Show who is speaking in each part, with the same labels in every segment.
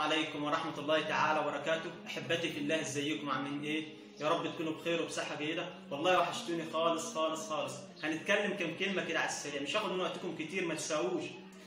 Speaker 1: عليكم ورحمة الله تعالى وبركاته أحبتي في الله ازيكم عاملين إيه؟ يا رب تكونوا بخير وبصحة جيدة والله وحشتوني خالص خالص خالص هنتكلم كم كلمة كده على السريع مش هاخد من وقتكم كتير ما تساووش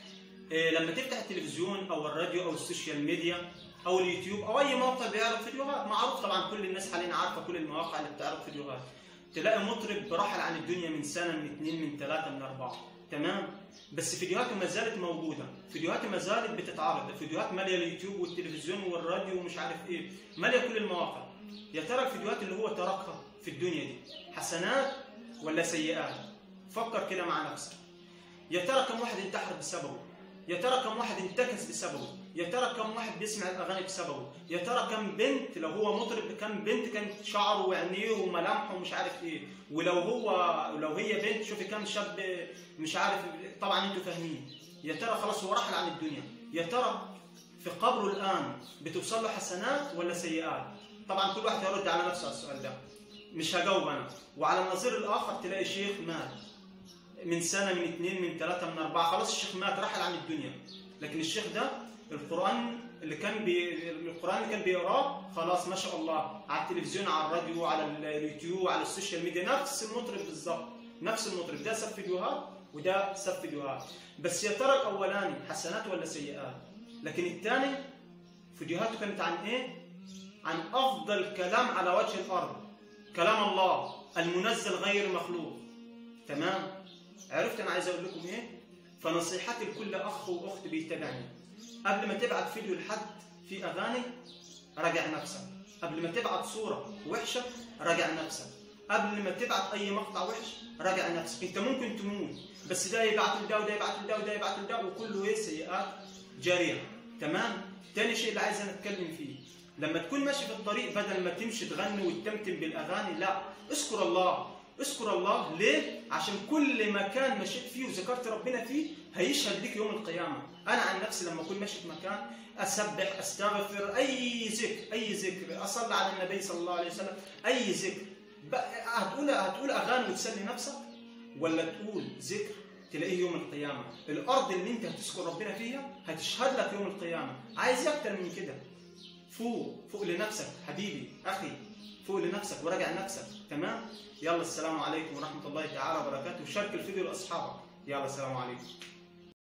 Speaker 1: إيه لما تفتح التلفزيون أو الراديو أو السوشيال ميديا أو اليوتيوب أو أي موقع بيعرض فيديوهات معروف طبعا كل الناس حاليا عارفة كل المواقع اللي بتعرض فيديوهات تلاقي مطرب رحل عن الدنيا من سنة من اثنين من ثلاثة من أربعة تمام بس فيديوهاته ما زالت موجودة فيديوهاته ما زالت بتتعرض الفيديوهات مالية اليوتيوب والتلفزيون والراديو ومش عارف ايه مالية كل المواقع يا ترى الفيديوهات اللي هو تركها في الدنيا دي حسنات ولا سيئات فكر كده مع نفسك يا ترى كم واحد انتحر بسببه يا ترى كم واحد انتكس بسببه يا ترى كم واحد بيسمع الاغاني بسببه يا ترى كم بنت لو هو مطرب كم بنت كانت شعره وعينيه وملامحه ومش عارف ايه ولو هو لو هي بنت شوفي كم شاب مش عارف طبعا انتوا فاهمين يا ترى خلاص هو رحل عن الدنيا يا ترى في قبره الان بتوصل له حسنات ولا سيئات طبعا كل واحد هيرد على نفسه على السؤال ده مش هجاوب انا وعلى النظير الاخر تلاقي شيخ مات من سنه من اثنين من ثلاثه من اربعه خلاص الشيخ مات رحل عن الدنيا لكن الشيخ ده القران اللي كان بي... القران اللي كان بيقراه خلاص ما شاء الله على التلفزيون على الراديو على اليوتيوب على السوشيال ميديا نفس المطرب بالظبط نفس المطرب ده سب فيديوهات وده سب فيديوهات بس يا ترى الاولاني حسنات ولا سيئات لكن الثاني فيديوهاته كانت عن ايه عن افضل كلام على وجه الارض كلام الله المنزل غير المخلوق تمام عرفت انا عايز اقول لكم ايه فنصيحتي لكل اخ واخت بيتابعني قبل ما تبعت فيديو لحد في اغاني راجع نفسك قبل ما تبعت صوره وحشه راجع نفسك قبل ما تبعت اي مقطع وحش راجع نفسك انت ممكن تموت بس ده يبعت لده وده يبعت لده وده يبعت لده وكله ايه سيئات جاريه تمام تاني شيء اللي عايز انا اتكلم فيه لما تكون ماشي في الطريق بدل ما تمشي تغني وتتمتم بالاغاني لا اذكر الله اذكر الله ليه؟ عشان كل مكان مشيت فيه وذكرت ربنا فيه هيشهد لك يوم القيامة أنا عن نفسي لما أكون ماشي في مكان أسبح أستغفر أي ذكر أي ذكر أصلي على النبي صلى الله عليه وسلم أي ذكر هتقول هتقول أغاني وتسلي نفسك ولا تقول ذكر تلاقيه يوم القيامة الأرض اللي أنت هتذكر ربنا فيها هتشهد لك يوم القيامة عايز أكتر من كده فوق فوق لنفسك حبيبي أخي فوق لنفسك وراجع نفسك تمام يلا السلام عليكم ورحمة الله تعالى وبركاته وشارك الفيديو لأصحابك يلا السلام عليكم